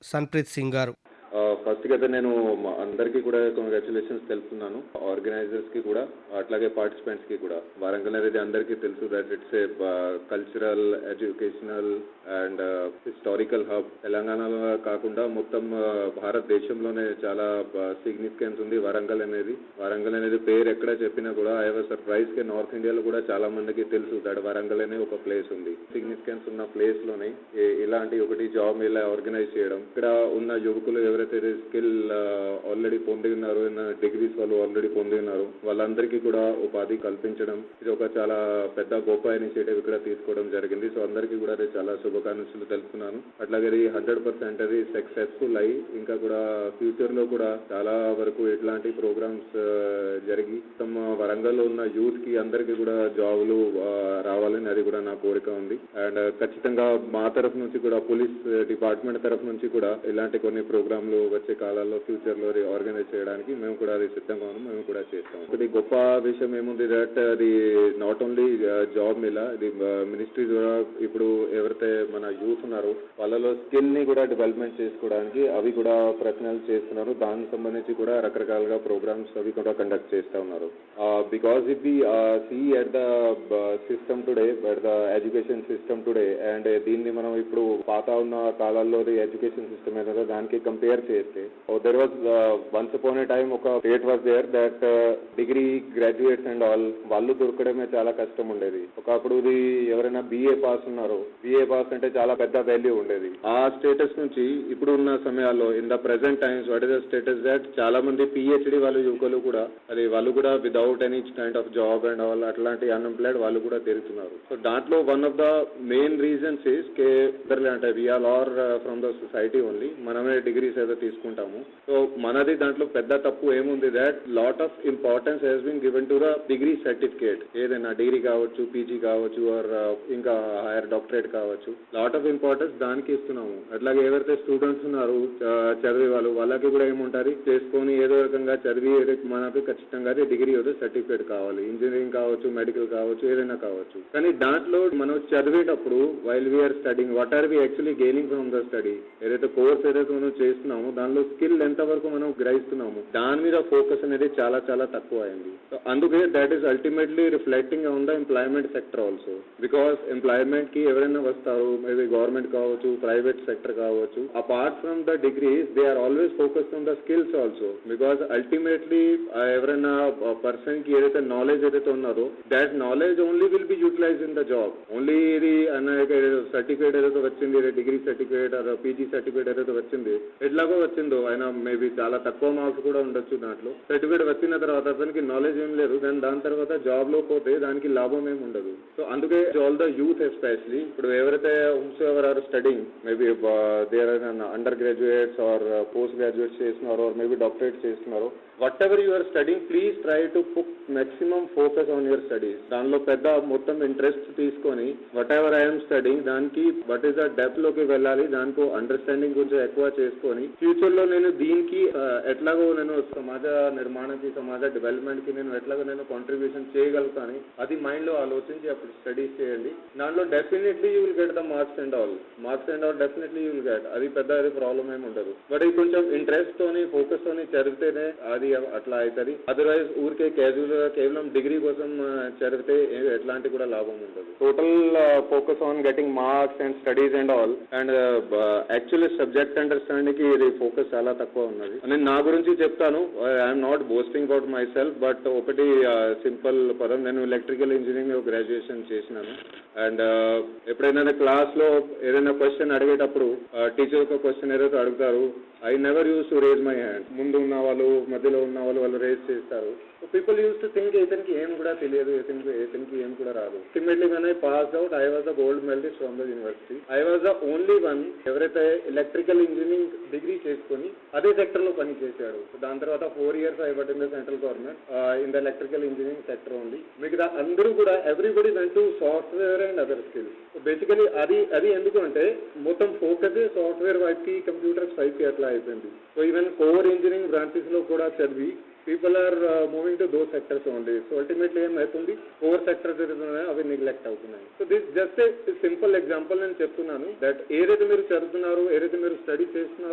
సన్ప్రీత్ సింగ్ గారు ఫస్ట్ అయితే నేను మా అందరికీ కూడా కంగ్రాచులేషన్స్ తెలుపుతున్నాను ఆర్గనైజర్స్ కి కూడా అట్లాగే పార్టిసిపెంట్స్ కి కూడా వరంగల్ అనేది అందరికీ తెలుసు that it's a cultural educational and historical hub తెలంగాణలో కాకుండా మొత్తం uh, భారతదేశంలోనే చాలా సిగ్నిఫికెన్స్ ఉంది వరంగల్ అనేది వరంగల్ అనేది పేరు ఎక్కడ చెప్పినా కూడా ఐ వాజ్ సర్ప్రైజ్ కి నార్త్ ఇండియాలో కూడా చాలా మందికి తెలుసు దట్ వరంగల్ అనే ఒక ప్లేస్ ఉంది సిగ్నిఫికెన్స్ ఉన్న ప్లేస్ లోనే ఈ- ఇలాంటి ఒకటి జాబ్ ఇలా ఆర్గనైజ్ చేయడం ఇక్కడ ఉన్న యువకులు ఎవరైతే స్కిల్ ఆల్రెడీ పొంది ఉన్నారు డిగ్రీస్ వాళ్ళు ఆల్రెడీ పొంది ఉన్నారు వాళ్ళందరికీ కూడా ఉపాధి కల్పించడం ఇది ఒక చాలా పెద్ద గొప్ప ఇనిషియేటివ్ ఇక్కడ తీసుకోవడం జరిగింది సో అందరికీ కూడా అది చాలా శుభాకాంక్షలు తెలుపుతున్నాను అట్లాగే ఇది హండ్రెడ్ పర్సెంట్ అది సక్సెస్ఫుల్ అయ్యి ఇంకా కూడా ఫ్యూచర్ లో కూడా చాలా వరకు ఇట్లాంటి ప్రోగ్రామ్స్ జరిగి తమ వరంగల్లో ఉన్న యూత్ కి అందరికీ కూడా జాబులు ఆ, రావాలని అది కూడా నా కోరిక ఉంది అండ్ ఖచ్చితంగా మా తరఫు నుంచి కూడా పోలీస్ డిపార్ట్మెంట్ తరఫు నుంచి కూడా ఇలాంటి కొన్ని ప్రోగ్రాంలు వచ్చే కాలాల్లో ఫ్యూచర్ లో ఆర్గనైజ్ చేయడానికి మేము కూడా అది సిద్ధంగా ఉన్నాం మేము కూడా చేస్తాం ఒకటి గొప్ప విషయం ఏముంది దట్ అది నాట్ ఓన్లీ జాబ్ మిలా ఇది మినిస్ట్రీ ద్వారా ఇప్పుడు ఎవరైతే మన యూత్ ఉన్నారో వాళ్ళలో స్కిల్ ని కూడా డెవలప్మెంట్ చేసుకోవడానికి అవి కూడా ప్రయత్నాలు చేస్తున్నారు దానికి సంబంధించి కూడా రకరకాలుగా ప్రోగ్రామ్స్ అవి కూడా కండక్ట్ చేస్తా ఉన్నారు because if we see at the system today at the education system today and దీన్ని మనం ఇప్పుడు పాత ఉన్న కాలాల్లో ఎడ్యుకేషన్ సిస్టమ్ ఏదో దానికి కంపేర్ చేస్తే there was once upon a time ఒక state was there that degree graduates and all వాళ్ళు దొరకడమే చాలా కష్టం ఉండేది ఒకప్పుడు ఇది ఎవరైనా బీఏ పాస్ ఉన్నారు బీఏ పాస్ అంటే చాలా పెద్ద వాల్యూ ఉండేది ఆ స్టేటస్ నుంచి ఇప్పుడు ఉన్న సమయాల్లో in the present times what is the status that చాలా మంది పిహెచ్డి వాళ్ళు యువకులు కూడా అది వాళ్ళు కూడా without any kind of job and all అట్లాంటి అన్ఎంప్లాయిడ్ వాళ్ళు కూడా తిరుగుతున్నారు సో దాంట్లో one of the main reasons is కే ఇద్దరులే అంటే we are are from the society only మనమే డిగ్రీస్ ఏదో తీసుకుంటాము సో మనది దాంట్లో పెద్ద తప్పు ఏముంది that lot of importance has been given to the degree certificate ఏదైనా డిగ్రీ కావచ్చు పీజీ కావచ్చు ఆర్ ఇంకా హైయర్ డాక్టరేట్ కావచ్చు లాట్ ఆఫ్ ఇంపార్టెన్స్ దానికి ఇస్తున్నాము అట్లాగే ఎవరైతే స్టూడెంట్స్ ఉన్నారు చ- చదివే వాళ్ళు వాళ్ళకి కూడా ఏముంటారు చేసుకొని ఏదో రకంగా చదివి ఏదో మనకు ఖచ్చితంగా డిగ్రీ ఏదో సర్టిఫికేట్ కావాలి ఇంజనీరింగ్ కావచ్చు మెడికల్ కావచ్చు ఏదైనా కావచ్చు కానీ దాంట్లో మనం చదివేటప్పుడు while we are studying what are we actually gaining from the study ఏదైతే కోర్స్ ఏదైతే మనం చేస్తున్నామో దానిలో స్కిల్ ఎంత వరకు మనం గ్రహిస్తున్నాము దాని మీద ఫోకస్ అనేది చాలా చాలా తక్కువ అయింది సో అందుకే that is ultimately reflecting on the employment sector also because employment కి ఎవరైనా వస్తారు మేబీ గవర్నమెంట్ కావచ్చు ప్రైవేట్ సెక్టర్ కావచ్చు apart from the degrees they are always focus on the skills also because ultimately ఎవరైనా పర్సన్ కి ఏదైతే knowledge ఏదైతే ఉన్నదో that knowledge only will be utilize in the job only ఇది సర్టిఫికేట్ ఏదైతే వచ్చింది డిగ్రీ సర్టిఫికేట్ పీజీ సర్టిఫికేట్ ఏదైతే వచ్చింది ఎట్లాగో వచ్చిందో ఆయన మేబీ చాలా తక్కువ మార్క్స్ కూడా ఉండొచ్చు దాంట్లో సర్టిఫికేట్ వచ్చిన తర్వాత అతనికి నాలెడ్జ్ ఏం లేదు దాని దాని తర్వాత జాబ్ లో పోతే దానికి లాభం ఏమి ఉండదు సో అందుకే ఆల్ ద యూత్ ఎస్పెషలీ ఇప్పుడు ఎవరైతే whomsoever are studying maybe there under graduates or post graduates చేస్తున్నారు ఆర్ మేబీ డాక్టరేట్ చేస్తున్నారు whatever you are studying please try to put maximum focus on your studies దానిలో పెద్ద మొత్తం interest తీసుకొని వట్ ever I'm studying దానికి what is the depth లోకి వెళ్ళాలి దానికి అండర్స్టాండింగ్ కొంచెం ఎక్కువ చేసుకొని ఫ్యూచర్ లో నేను దీనికి ఆ, ఎట్లాగో నేను సమాజ నిర్మాణానికి సమాజ డెవలప్మెంట్ కి నేను ఎట్లాగో నేను కాంట్రిబ్యూషన్ చేయగలుగుతాను అది మైండ్ లో ఆలోచించి అప్పుడు స్టడీస్ చేయండి దాంట్లో definitely you will get the marks and all marks and all definitely you will get అది పెద్ద అది ప్రాబ్లం ఏమి ఉండదు బట్ ఇది కొంచెం ఇంట్రెస్ట్ తోని ఫోకస్ తోని చదివితేనే అది అట్లా అవుతుంది అదర్వైజ్ ఊరికే క్యాజువల్ గా కేవలం డిగ్రీ కోసం ఆ, చదివితే ఏ- ఎట్లాంటి కూడా లాభం ఉండదు total focus on getting marks and studies and all and actually subject understanding కి ఇది ఫోకస్ చాలా తక్కువ ఉన్నది నేను నా గురించి చెప్తాను I'm not boasting about myself but ఒకటి సింపుల్ పదం నేను ఎలక్ట్రికల్ ఇంజనీరింగ్ గ్రాడ్యుయేషన్ చేసినాను అండ్ ఎప్పుడైనా క్లాస్ లో ఏదైనా క్వశ్చన్ అడిగేటప్పుడు టీచర్ ఒక క్వశ్చన్ ఏదైతే అడుగుతారు I never use to raise my hand ముందు ఉన్న వాళ్ళు మధ్యలో ఉన్న వాళ్ళు వాళ్ళు రేజ్ చేస్తారు పీపుల్ యూస్ టు థింక్ ఇతనికి ఏం కూడా తెలియదు ఇతనికి ఇతనికి ఏం కూడా రాదు ultimately when I pass out I was the gold medalist from the university I was the only one ఎవరైతే ఎలక్ట్రికల్ ఇంజనీరింగ్ డిగ్రీ చేసుకొని అదే సెక్టర్ లో పని చేశాడు దాని తర్వాత four years I but in the central government in the electrical engineering sector ఉంది మిగతా అందరూ కూడా everybody went to software and other skills basically అది అది ఎందుకు అంటే మొత్తం ఫోకస్ సాఫ్ట్వేర్ వైపుకి కంప్యూటర్స్ వైపుకి అట్లా అయిపోయింది so even core engineering branches లో కూడా చదివి people are moving to those sectors only so ultimately ఏమవుతుంది కోర్ సెక్టర్స్ ఏదైతే అవి నెగ్లెక్ట్ అవుతున్నాయి so this just a simple example నేను చెప్తున్నాను దట్ ఏదైతే మీరు చదువుతున్నారు ఏదైతే మీరు స్టడీ చేస్తున్నారు